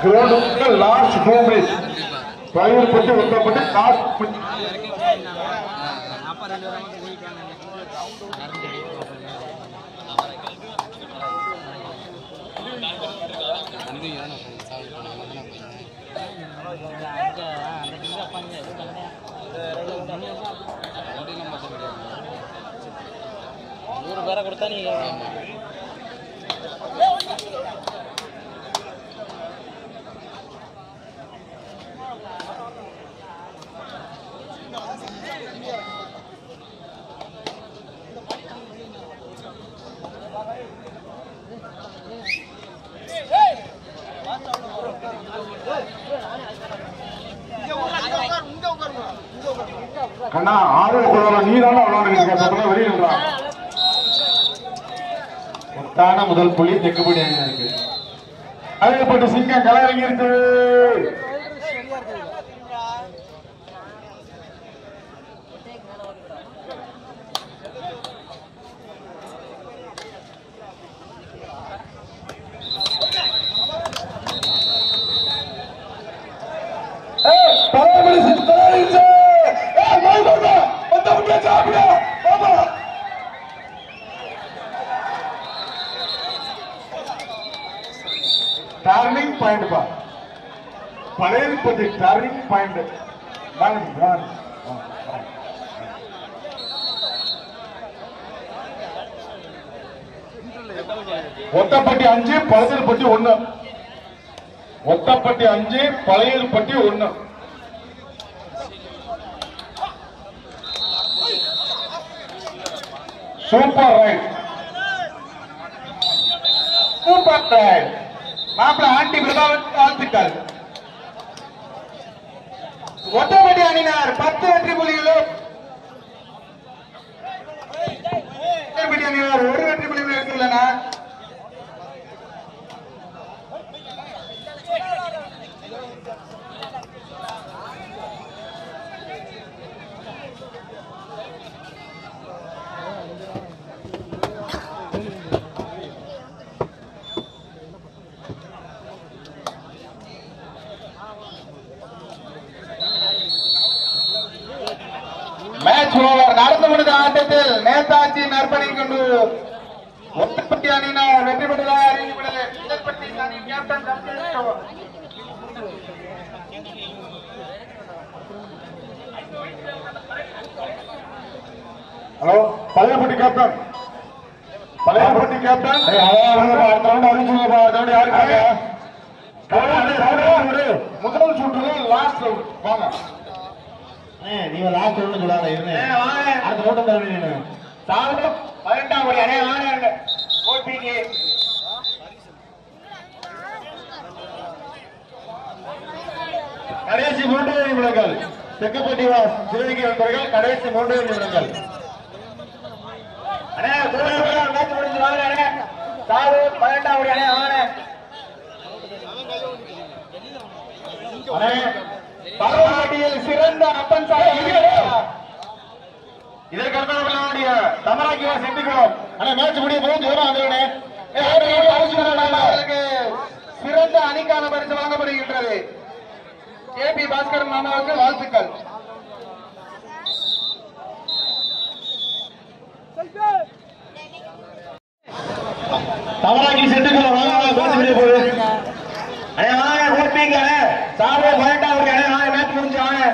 கிரௌண்டுக்கு last two minutes பழைய பட்டு ஒட்டப்பட்டு last அப்ப ரெண்டு பேரும் மட்டும் நீட்டாங்க நூறு பேரை கொடுத்தா நீ கண்ணா ஆறு குழந்தை நீ தானே விளையாடுறீங்க சொல்ல வெளியே நின்றா ஒத்தான முதல் புள்ளி தெக்குப்படி அணியினருக்கு அழகப்பட்டு சிங்கம் கலரங்கிருக்கு தலைமுறை தலைமுறை ஏய் போய் போங்க வந்து அப்படியே சாப்பிடு பாப்பா டர்னிங் பாயிண்ட் பா பழையப்பட்டி டர்னிங் பாயிண்ட் வாங்க வாங்க ஒத்தப்பட்டி அஞ்சு பழசல்பட்டி ஒண்ணு ஒத்தப்பட்டி அஞ்சு பழையல்பட்டி ஒண்ணு சூப்பர் ரைட் சூப்பர் ரைட் மாப்பிள ஆண்டி பிரதாப் வாழ்த்துக்கள் ஒத்தப்பட்டி அணினார் பத்து வெற்றி புள்ளிகளும் ஒத்தப்பட்டி அணினார் ஒரு வெற்றி புள்ளிகள் எடுத்துள்ளனர் மேட்ச் ஓவர் நடந்து முடிந்த ஆட்டத்தில் நேதாஜி நற்பணி கொண்டு ஒத்தப்பட்டி அணியினர் வெற்றி பெற்றதாக அறிவிக்கப்பட்டது முதல்பட்டி அணி கேப்டன் தம்பி hello Pazhayapatti captain Pazhayapatti captain முதல் சுற்று லாஸ்ட் வாங்க நீங்க லாஸ்ட் ஒண்ணு சொல்லாத இருங்க அடுத்த ஓட்டம் தர சாப்பிட்டு பதினெட்டாம் கோடி அணைய வாங்க ஓடிக்கு கடைசி மூன்று நிமிடங்கள் தெக்கப்பட்டி வாஸ் சிவகங்கை வந்தவர்கள் கடைசி மூன்று நிமிடங்கள் அண்ணே மேட்ச் முடிஞ்சு வாங்க அண்ணே சாவு பதினெட்டாம் கோடி அணைய வாங்க அண்ணே பரவப்பட்டியில் சிறந்த அப்பன் சாலை இதை கற்பனை விளையாடிய தமராக்கிவா சென்றுகிறோம் ஆனா மேட்ச் முடிய போகும் தூரம் வந்தவனே அவர்களுக்கு சிறந்த அணிக்கான பரிசு வழங்கப்படுகின்றது கே பி பாஸ்கர் மாமாவுக்கு வாழ்த்துக்கள் தவறாக்கி சென்றுகிறோம் வாங்க வாங்க மேட்ச் முடிய போகுது அண்ணே வாங்க ஓட்டிங்க சாப்பிட பதினெட்டாம் அண்ணே வாங்க மேட்ச் முடிஞ்சு வாங்க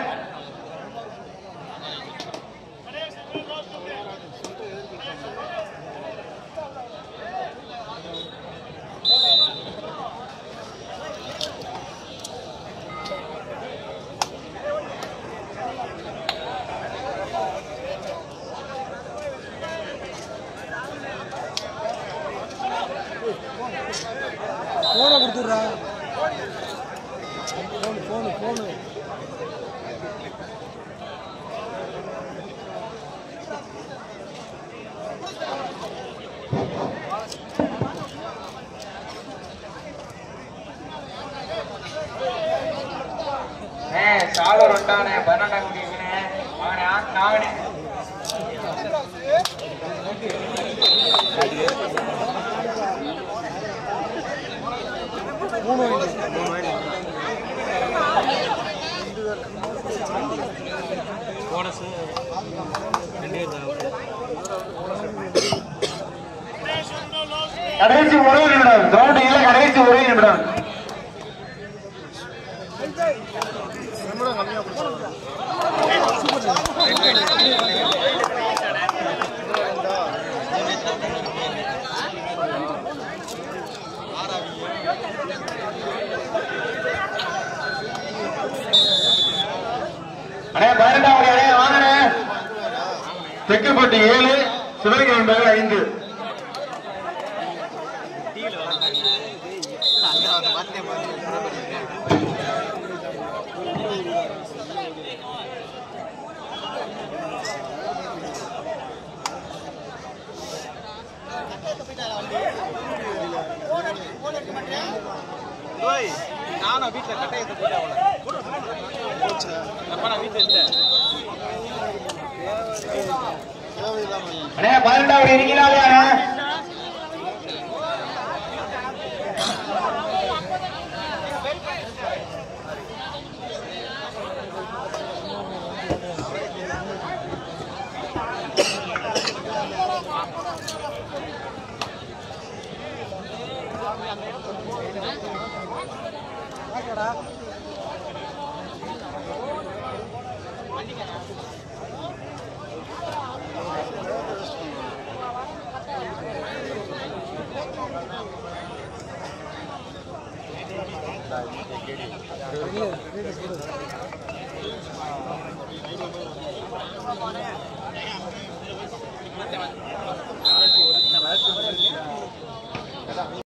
போனை கொடுத்துட்றா போனு போனு போனு சாலு ரொட்டானே பன்னெண்டாம் குடிக்கணே அவனே நாவனே மூணு வாங்கி மூணு வாங்கி போனஸ் ரெண்டு பேர் கடைசி ஒரே நிமிடம் கிரவுண்ட் இல்ல கடைசி ஒரே நிமிடம் அண்ணே பதினெட்டாவது அண்ணே வாங்கண்ணே தெக்குப்பட்டி ஏழு சிவலிங்க என்பது ஐந்து நானும் வீட்டுல கட்டாயத்தை போட்டு அப்ப நான் வீட்டுல இல்லை அண்ணே பதினெட்டாவது இருக்கீங்களா